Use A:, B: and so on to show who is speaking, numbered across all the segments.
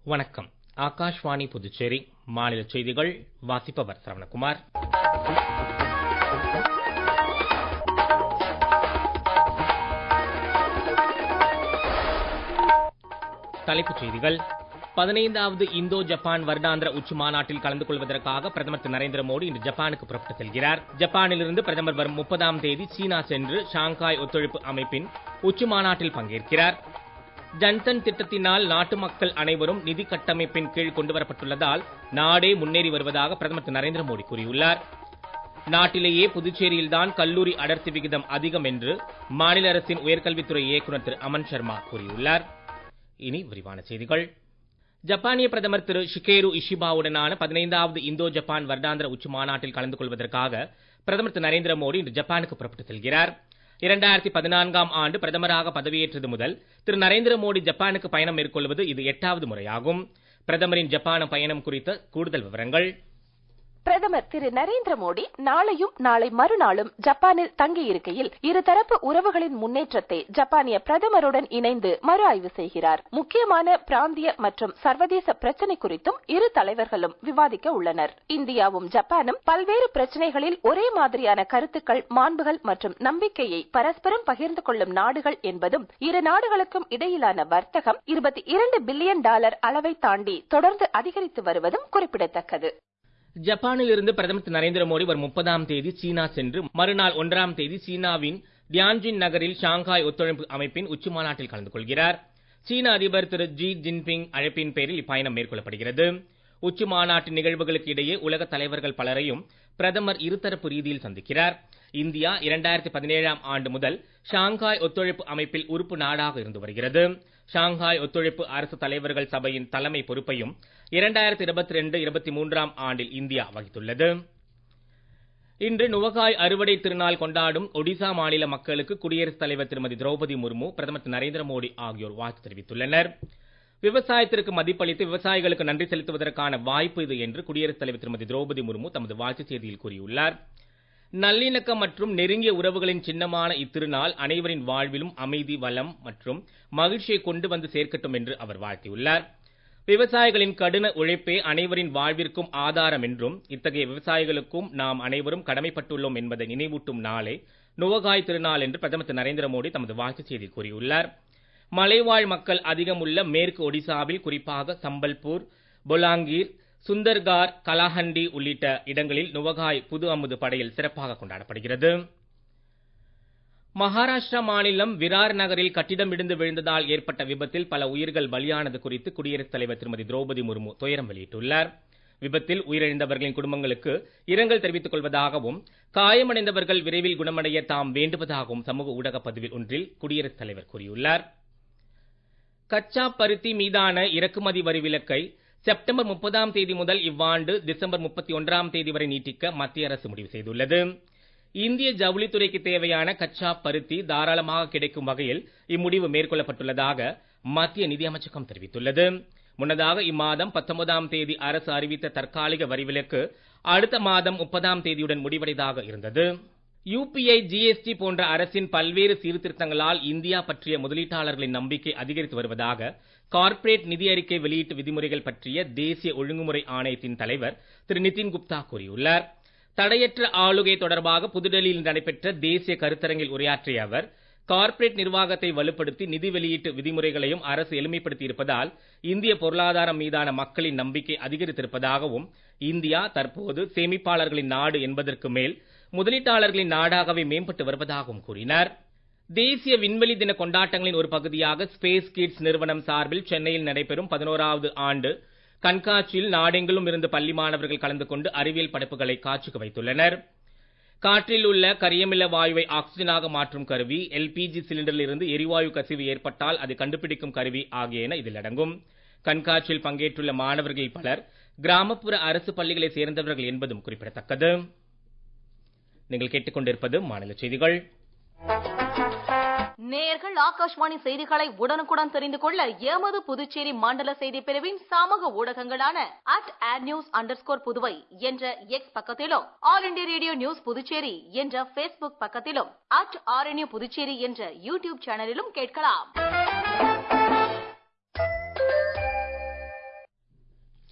A: வணக்கம் ஆகாஷ்வாணி புதுச்சேரி மாநில செய்திகள் வாசிப்பவர் சரவணகுமார் தலைப்புச் செய்திகள் பதினைந்தாவது இந்தோ ஜப்பான் வருடாந்திர உச்சி மாநாட்டில் கலந்து கொள்வதற்காக பிரதமர் திரு நரேந்திர மோடி இன்று ஜப்பானுக்கு புறப்பட்டு செல்கிறார் ஜப்பானிலிருந்து பிரதமர் வரும் முப்பதாம் தேதி சீனா சென்று ஷாங்காய் ஒத்துழைப்பு அமைப்பின் உச்சி மாநாட்டில் பங்கேற்கிறார் ஜன்தன் திட்டத்தினால் நாட்டு மக்கள் அனைவரும் நிதி கட்டமைப்பின் கீழ் கொண்டுவரப்பட்டுள்ளதால் நாடே முன்னேறி வருவதாக பிரதமர் திரு நரேந்திர மோடி கூறியுள்ளார் நாட்டிலேயே புதுச்சேரியில்தான் கல்லூரி அடர்த்தி விகிதம் அதிகம் என்று மாநில அரசின் உயர்கல்வித்துறை இயக்குநர் திரு அமன் சர்மா கூறியுள்ளார் இனி விரிவான செய்திகள் ஜப்பானிய பிரதமர் திரு ஷிகேரு இஷிபாவுடனான பதினைந்தாவது இந்தோ ஜப்பான் வருடாந்திர உச்சி மாநாட்டில் கலந்து கொள்வதற்காக பிரதமர் திரு நரேந்திர மோடி இன்று ஜப்பானுக்கு புறப்பட்டு செல்கிறார் இரண்டாயிரத்தி பதினான்காம் ஆண்டு பிரதமராக பதவியேற்றது முதல் திரு நரேந்திர மோடி ஜப்பானுக்கு பயணம் மேற்கொள்வது இது எட்டாவது முறையாகும் பிரதமரின் ஜப்பான் பயணம் குறித்த கூடுதல் விவரங்கள்
B: பிரதமர் திரு நரேந்திர மோடி நாளையும் நாளை மறுநாளும் ஜப்பானில் தங்கியிருக்கையில் இருதரப்பு உறவுகளின் முன்னேற்றத்தை ஜப்பானிய பிரதமருடன் இணைந்து மறு ஆய்வு செய்கிறார் முக்கியமான பிராந்திய மற்றும் சர்வதேச பிரச்சினை குறித்தும் இரு தலைவர்களும் விவாதிக்க உள்ளனர் இந்தியாவும் ஜப்பானும் பல்வேறு பிரச்சினைகளில் ஒரே மாதிரியான கருத்துக்கள் மாண்புகள் மற்றும் நம்பிக்கையை பரஸ்பரம் பகிர்ந்து கொள்ளும் நாடுகள் என்பதும் இரு நாடுகளுக்கும் இடையிலான வர்த்தகம் இருபத்தி இரண்டு பில்லியன் டாலர் அளவை தாண்டி தொடர்ந்து அதிகரித்து வருவதும் குறிப்பிடத்தக்கது
A: ஜப்பானில் இருந்து பிரதமர் திரு நரேந்திர மோடி வரும் முப்பதாம் தேதி சீனா சென்று மறுநாள் ஒன்றாம் தேதி சீனாவின் டியான்ஜின் நகரில் ஷாங்காய் ஒத்துழைப்பு அமைப்பின் உச்சி மாநாட்டில் கலந்து கொள்கிறார் சீன அதிபர் திரு ஜி ஜின்பிங் அழைப்பின் பேரில் இப்பயணம் மேற்கொள்ளப்படுகிறது உச்சி மாநாட்டு நிகழ்வுகளுக்கு இடையே உலக தலைவர்கள் பலரையும் பிரதமர் இருதரப்பு ரீதியில் சந்திக்கிறார் இந்தியா இரண்டாயிரத்தி பதினேழாம் ஆண்டு முதல் ஷாங்காய் ஒத்துழைப்பு அமைப்பில் உறுப்பு நாடாக இருந்து வருகிறது ஷாங்காய் ஒத்துழைப்பு அரசு தலைவர்கள் சபையின் தலைமை பொறுப்பையும் இரண்டாயிரத்தி இருபத்தி ரெண்டு இருபத்தி மூன்றாம் ஆண்டில் இந்தியா வகித்துள்ளது இன்று நுவகாய் அறுவடை திருநாள் கொண்டாடும் ஒடிசா மாநில மக்களுக்கு குடியரசுத் தலைவர் திருமதி திரௌபதி முர்மு பிரதமர் திரு நரேந்திர மோடி ஆகியோர் வாழ்த்து தெரிவித்துள்ளனர் விவசாயத்திற்கு மதிப்பளித்து விவசாயிகளுக்கு நன்றி செலுத்துவதற்கான வாய்ப்பு இது என்று குடியரசுத் தலைவர் திருமதி திரௌபதி முர்மு தமது வாழ்த்துச் செய்தியில் கூறியுள்ளார் நல்லிணக்கம் மற்றும் நெருங்கிய உறவுகளின் சின்னமான இத்திருநாள் அனைவரின் வாழ்விலும் அமைதி வளம் மற்றும் மகிழ்ச்சியை கொண்டு வந்து சேர்க்கட்டும் என்று அவர் வாழ்த்தியுள்ளார் விவசாயிகளின் கடின உழைப்பே அனைவரின் வாழ்விற்கும் ஆதாரம் என்றும் இத்தகைய விவசாயிகளுக்கும் நாம் அனைவரும் கடமைப்பட்டுள்ளோம் என்பதை நினைவூட்டும் நாளே நுவகாய் திருநாள் என்று பிரதமர் திரு நரேந்திர மோடி தமது வாழ்த்துச் செய்தியில் கூறியுள்ளார் மலைவாழ் மக்கள் அதிகம் உள்ள மேற்கு ஒடிசாவில் குறிப்பாக சம்பல்பூர் பொலாங்கீர் சுந்தர்கார் கலாஹண்டி உள்ளிட்ட இடங்களில் நுவகாய் புது அமுது படையில் சிறப்பாக கொண்டாடப்படுகிறது மகாராஷ்டிரா மாநிலம் விரார் நகரில் கட்டிடம் இடிந்து விழுந்ததால் ஏற்பட்ட விபத்தில் பல உயிர்கள் பலியானது குறித்து குடியரசுத் தலைவர் திருமதி திரௌபதி முர்மு துயரம் வெளியிட்டுள்ளார் விபத்தில் உயிரிழந்தவர்களின் குடும்பங்களுக்கு இரங்கல் தெரிவித்துக் கொள்வதாகவும் காயமடைந்தவர்கள் விரைவில் குணமடைய தாம் வேண்டுவதாகவும் சமூக ஊடக பதிவில் ஒன்றில் குடியரசுத் தலைவர் கூறியுள்ளார் கச்சா பருத்தி மீதான இறக்குமதி வரி விலக்கை செப்டம்பர் முப்பதாம் தேதி முதல் இவ்வாண்டு டிசம்பர் முப்பத்தி ஒன்றாம் தேதி வரை நீட்டிக்க மத்திய அரசு முடிவு செய்துள்ளது இந்திய ஜவுளித்துறைக்கு தேவையான கச்சா பருத்தி தாராளமாக கிடைக்கும் வகையில் இம்முடிவு மேற்கொள்ளப்பட்டுள்ளதாக மத்திய நிதியமைச்சகம் தெரிவித்துள்ளது முன்னதாக இம்மாதம் பத்தொன்பதாம் தேதி அரசு அறிவித்த தற்காலிக வரிவிலக்கு அடுத்த மாதம் முப்பதாம் தேதியுடன் முடிவடைதாக இருந்தது யுபிஐ ஜிஎஸ்டி போன்ற அரசின் பல்வேறு சீர்திருத்தங்களால் இந்தியா பற்றிய முதலீட்டாளர்களின் நம்பிக்கை அதிகரித்து வருவதாக கார்ப்பரேட் நிதி அறிக்கை வெளியீட்டு விதிமுறைகள் பற்றிய தேசிய ஒழுங்குமுறை ஆணையத்தின் தலைவர் திரு நிதின் குப்தா கூறியுள்ளார் தடையற்ற ஆளுகை தொடர்பாக புதுடெல்லியில் நடைபெற்ற தேசிய கருத்தரங்கில் உரையாற்றிய அவர் கார்ப்பரேட் நிர்வாகத்தை வலுப்படுத்தி நிதி வெளியீட்டு விதிமுறைகளையும் அரசு எளிமைப்படுத்தி இருப்பதால் இந்திய பொருளாதாரம் மீதான மக்களின் நம்பிக்கை அதிகரித்திருப்பதாகவும் இந்தியா தற்போது சேமிப்பாளர்களின் நாடு என்பதற்கு மேல் முதலீட்டாளர்களின் நாடாகவே மேம்பட்டு வருவதாகவும் கூறினார் தேசிய விண்வெளி தின கொண்டாட்டங்களின் ஒரு பகுதியாக ஸ்பேஸ் கிட்ஸ் நிறுவனம் சார்பில் சென்னையில் நடைபெறும் பதினோராவது ஆண்டு கண்காட்சியில் நாடெங்கிலும் இருந்து பள்ளி மாணவர்கள் கலந்து கொண்டு அறிவியல் படைப்புகளை காட்சிக்கு வைத்துள்ளனர் காற்றில் உள்ள கரியமில வாயுவை ஆக்சிஜனாக மாற்றும் கருவி எல்பிஜி சிலிண்டரில் இருந்து எரிவாயு கசிவு ஏற்பட்டால் அதை கண்டுபிடிக்கும் கருவி ஆகியன இதில் அடங்கும் கண்காட்சியில் பங்கேற்றுள்ள மாணவர்கள் பலர் கிராமப்புற அரசு பள்ளிகளை சேர்ந்தவர்கள் என்பதும் குறிப்பிடத்தக்கது நீங்கள் கேட்டுக்கொண்டிருப்பது மாநில செய்திகள்
C: நேயர்கள் ஆகாஷ்வாணி செய்திகளை உடனுக்குடன் தெரிந்து கொள்ள எமது புதுச்சேரி மண்டல செய்தி பிரிவின் சமூக ஊடகங்களான அட் ஆட் நியூஸ் அண்டர் புதுவை என்ற எக்ஸ் பக்கத்திலும் All India Radio news Puducherry என்ற பேஸ்புக் பக்கத்திலும் அட் ஆர்என்யூ புதுச்சேரி என்ற யூடியூப் சேனலிலும் கேட்கலாம்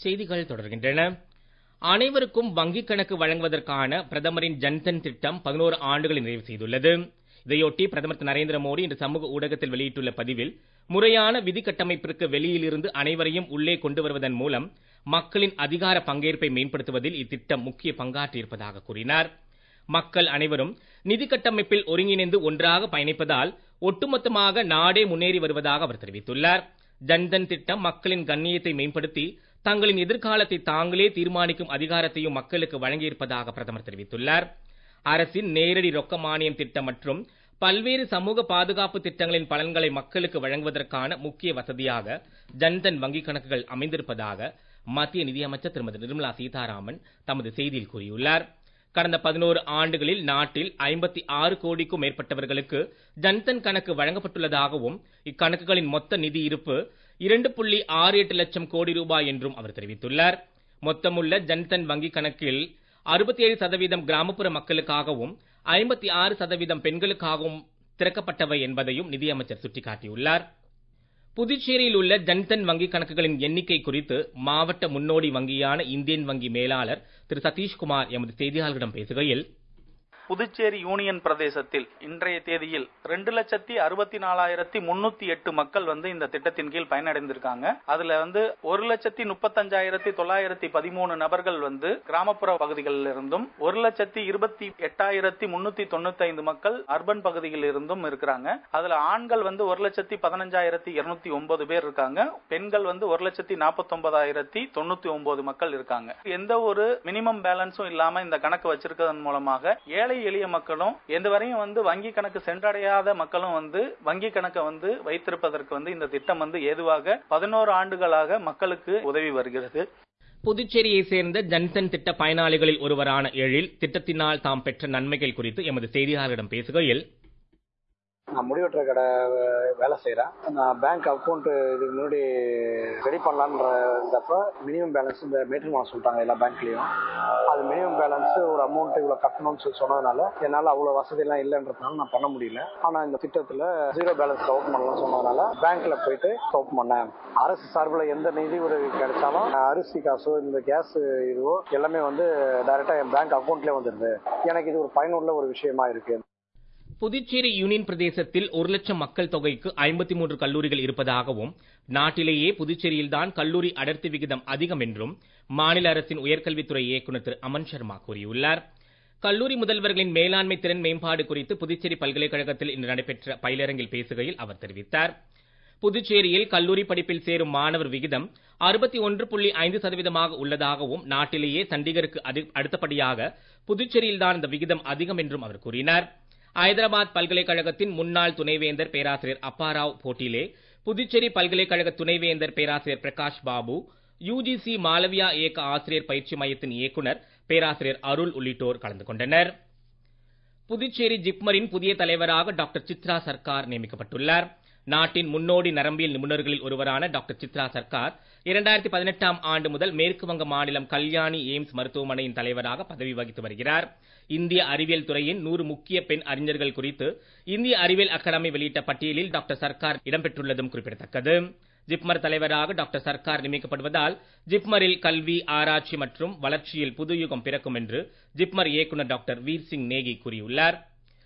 A: செய்திகள் தொடர்கின்றன அனைவருக்கும் வங்கிக் கணக்கு வழங்குவதற்கான பிரதமரின் ஜன்தன் திட்டம் பதினோரு ஆண்டுகளை நிறைவு செய்துள்ளது இதையொட்டி பிரதமர் திரு நரேந்திர மோடி இன்று சமூக ஊடகத்தில் வெளியிட்டுள்ள பதிவில் முறையான விதி கட்டமைப்பிற்கு வெளியிலிருந்து அனைவரையும் உள்ளே கொண்டு வருவதன் மூலம் மக்களின் அதிகார பங்கேற்பை மேம்படுத்துவதில் இத்திட்டம் முக்கிய பங்காற்றியிருப்பதாக கூறினார் மக்கள் அனைவரும் நிதி கட்டமைப்பில் ஒருங்கிணைந்து ஒன்றாக பயணிப்பதால் ஒட்டுமொத்தமாக நாடே முன்னேறி வருவதாக அவர் தெரிவித்துள்ளார் ஜன்தன் திட்டம் மக்களின் கண்ணியத்தை மேம்படுத்தி தங்களின் எதிர்காலத்தை தாங்களே தீர்மானிக்கும் அதிகாரத்தையும் மக்களுக்கு வழங்கியிருப்பதாக பிரதமர் தெரிவித்துள்ளார் அரசின் நேரடி ரொக்க மானியம் திட்டம் மற்றும் பல்வேறு சமூக பாதுகாப்பு திட்டங்களின் பலன்களை மக்களுக்கு வழங்குவதற்கான முக்கிய வசதியாக ஜன்தன் வங்கிக் கணக்குகள் அமைந்திருப்பதாக மத்திய நிதியமைச்சர் திருமதி நிர்மலா சீதாராமன் தமது செய்தியில் கூறியுள்ளார் கடந்த பதினோரு ஆண்டுகளில் நாட்டில் ஐம்பத்தி ஆறு கோடிக்கும் மேற்பட்டவர்களுக்கு ஜன்தன் கணக்கு வழங்கப்பட்டுள்ளதாகவும் இக்கணக்குகளின் மொத்த நிதி இருப்பு இரண்டு புள்ளி ஆறு எட்டு லட்சம் கோடி ரூபாய் என்றும் அவர் தெரிவித்துள்ளார் மொத்தமுள்ள ஜன்தன் வங்கிக் கணக்கில் அறுபத்தி ஏழு சதவீதம் கிராமப்புற மக்களுக்காகவும் ஐம்பத்தி ஆறு சதவீதம் பெண்களுக்காகவும் திறக்கப்பட்டவை என்பதையும் நிதியமைச்சர் சுட்டிக்காட்டியுள்ளார் புதுச்சேரியில் உள்ள ஜன்தன் வங்கிக் கணக்குகளின் எண்ணிக்கை குறித்து மாவட்ட முன்னோடி வங்கியான இந்தியன் வங்கி மேலாளர் திரு சதீஷ்குமார் எமது செய்தியாளர்களிடம் பேசுகையில்
D: புதுச்சேரி யூனியன் பிரதேசத்தில் இன்றைய தேதியில் ரெண்டு லட்சத்தி அறுபத்தி நாலாயிரத்தி முன்னூத்தி எட்டு மக்கள் வந்து இந்த திட்டத்தின் கீழ் பயனடைந்திருக்காங்க அதுல வந்து ஒரு லட்சத்தி முப்பத்தஞ்சாயிரத்தி தொள்ளாயிரத்தி பதிமூணு நபர்கள் வந்து கிராமப்புற பகுதிகளில் இருந்தும் ஒரு லட்சத்தி இருபத்தி எட்டாயிரத்தி முன்னூத்தி தொண்ணூத்தி ஐந்து மக்கள் அர்பன் பகுதிகளில் இருந்தும் இருக்கிறாங்க அதுல ஆண்கள் வந்து ஒரு லட்சத்தி பதினஞ்சாயிரத்தி இருநூத்தி ஒன்பது பேர் இருக்காங்க பெண்கள் வந்து ஒரு லட்சத்தி நாற்பத்தி ஒன்பதாயிரத்தி தொண்ணூத்தி ஒன்பது மக்கள் இருக்காங்க எந்த ஒரு மினிமம் பேலன்ஸும் இல்லாம இந்த கணக்கு வச்சிருக்கிறதன் மூலமாக ஏழை எளிய மக்களும் எந்த வரையும் வந்து வங்கி கணக்கு சென்றடையாத மக்களும் வந்து வங்கி கணக்கை வந்து வைத்திருப்பதற்கு வந்து இந்த திட்டம் வந்து ஏதுவாக பதினோரு ஆண்டுகளாக மக்களுக்கு உதவி வருகிறது
A: புதுச்சேரியை சேர்ந்த ஜன்தன் திட்ட பயனாளிகளில் ஒருவரான எழில் திட்டத்தினால் தாம் பெற்ற நன்மைகள் குறித்து எமது செய்தியாளரிடம் பேசுகையில்
E: நான் முடிவெட்டுற கடை வேலை செய்கிறேன் நான் பேங்க் அக்கௌண்ட் இதுக்கு முன்னாடி ரெடி பண்ணலான்றப்ப மினிமம் பேலன்ஸ் இந்த மெயின்டைன் சொல்லிட்டாங்க எல்லா பேங்க்லேயும் அது மினிமம் பேலன்ஸ் ஒரு அமௌண்ட் இவ்வளோ கட்டணும்னு சொல்லி சொன்னதுனால என்னால் அவ்வளோ வசதியெல்லாம் இல்லைன்றதுனால நான் பண்ண முடியல ஆனால் இந்த திட்டத்தில் ஜீரோ பேலன்ஸ் ஓப்பன் பண்ணலாம்னு சொன்னதுனால பேங்க்ல போயிட்டு ஓப்பன் பண்ணேன் அரசு சார்பில் எந்த நிதி உதவி கிடைச்சாலும் அரிசி காசோ இந்த கேஸ் இதுவோ எல்லாமே வந்து டைரெக்டாக என் பேங்க் அக்கௌண்ட்லேயே வந்துடுது எனக்கு இது ஒரு பயனுள்ள ஒரு விஷயமா இருக்கு
A: புதுச்சேரி யூனியன் பிரதேசத்தில் ஒரு லட்சம் மக்கள் தொகைக்கு ஐம்பத்தி மூன்று கல்லூரிகள் இருப்பதாகவும் நாட்டிலேயே புதுச்சேரியில்தான் கல்லூரி அடர்த்தி விகிதம் அதிகம் என்றும் மாநில அரசின் உயர்கல்வித்துறை இயக்குநர் திரு அமன் சர்மா கூறியுள்ளார் கல்லூரி முதல்வர்களின் மேலாண்மை திறன் மேம்பாடு குறித்து புதுச்சேரி பல்கலைக்கழகத்தில் இன்று நடைபெற்ற பயிலரங்கில் பேசுகையில் அவர் தெரிவித்தார் புதுச்சேரியில் கல்லூரி படிப்பில் சேரும் மாணவர் விகிதம் அறுபத்தி ஒன்று புள்ளி ஐந்து சதவீதமாக உள்ளதாகவும் நாட்டிலேயே சண்டிகருக்கு அடுத்தபடியாக புதுச்சேரியில்தான் இந்த விகிதம் அதிகம் என்றும் அவர் கூறினார் ஐதராபாத் பல்கலைக்கழகத்தின் முன்னாள் துணைவேந்தர் பேராசிரியர் அப்பாராவ் போட்டிலே புதுச்சேரி பல்கலைக்கழக துணைவேந்தர் பேராசிரியர் பிரகாஷ் பாபு யுஜிசி மாலவியா இயக்க ஆசிரியர் பயிற்சி மையத்தின் இயக்குனர் பேராசிரியர் அருள் உள்ளிட்டோர் கலந்து கொண்டனர் புதுச்சேரி ஜிப்மரின் புதிய தலைவராக டாக்டர் சித்ரா சர்க்கார் நியமிக்கப்பட்டுள்ளார் நாட்டின் முன்னோடி நரம்பியல் நிபுணர்களில் ஒருவரான டாக்டர் சித்ரா சர்க்கார் இரண்டாயிரத்தி பதினெட்டாம் ஆண்டு முதல் மேற்கு வங்க மாநிலம் கல்யாணி எய்ம்ஸ் மருத்துவமனையின் தலைவராக பதவி வகித்து வருகிறார் இந்திய அறிவியல் துறையின் நூறு முக்கிய பெண் அறிஞர்கள் குறித்து இந்திய அறிவியல் அகாடமி வெளியிட்ட பட்டியலில் டாக்டர் சர்க்கார் இடம்பெற்றுள்ளதும் குறிப்பிடத்தக்கது ஜிப்மர் தலைவராக டாக்டர் சர்க்கார் நியமிக்கப்படுவதால் ஜிப்மரில் கல்வி ஆராய்ச்சி மற்றும் வளர்ச்சியில் புதுயுகம் பிறக்கும் என்று ஜிப்மர் இயக்குநர் டாக்டர் வீர் சிங் நேகி கூறியுள்ளார்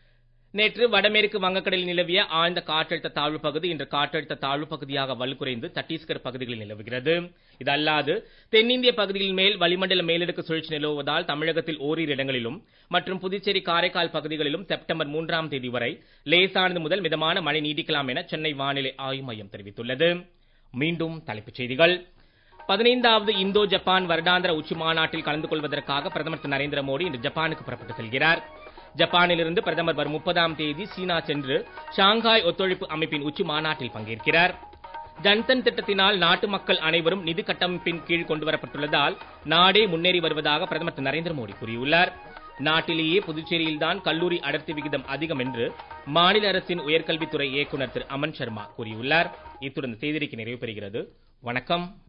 A: நேற்று வடமேற்கு வங்கக்கடலில் நிலவிய ஆழ்ந்த காற்றழுத்த தாழ்வு பகுதி இன்று காற்றழுத்த தாழ்வு பகுதியாக வலுக்குறைந்து சத்தீஸ்கர் பகுதிகளில் நிலவுகிறது இது அல்லாது தென்னிந்திய பகுதிகளின் மேல் வளிமண்டல மேலடுக்கு சுழற்சி நிலவுவதால் தமிழகத்தில் ஓரிரு இடங்களிலும் மற்றும் புதுச்சேரி காரைக்கால் பகுதிகளிலும் செப்டம்பர் மூன்றாம் தேதி வரை லேசானது முதல் மிதமான மழை நீடிக்கலாம் என சென்னை வானிலை ஆய்வு மையம் தெரிவித்துள்ளது மீண்டும் தலைப்புச் செய்திகள் பதினைந்தாவது இந்தோ ஜப்பான் வருடாந்திர உச்சி மாநாட்டில் கலந்து கொள்வதற்காக பிரதமர் திரு நரேந்திர மோடி இன்று ஜப்பானுக்கு புறப்பட்டு செல்கிறார் ஜப்பானிலிருந்து பிரதமர் வரும் முப்பதாம் தேதி சீனா சென்று ஷாங்காய் ஒத்துழைப்பு அமைப்பின் உச்சி மாநாட்டில் பங்கேற்கிறார் ஜன்தன் திட்டத்தினால் நாட்டு மக்கள் அனைவரும் நிதி கட்டமைப்பின் கீழ் கொண்டுவரப்பட்டுள்ளதால் நாடே முன்னேறி வருவதாக பிரதமர் திரு நரேந்திர மோடி கூறியுள்ளார் நாட்டிலேயே புதுச்சேரியில்தான் கல்லூரி அடர்த்தி விகிதம் அதிகம் என்று மாநில அரசின் உயர்கல்வித்துறை இயக்குநர் திரு அமன் சர்மா கூறியுள்ளார் இத்துடன் செய்திருக்கை நிறைவு பெறுகிறது வணக்கம்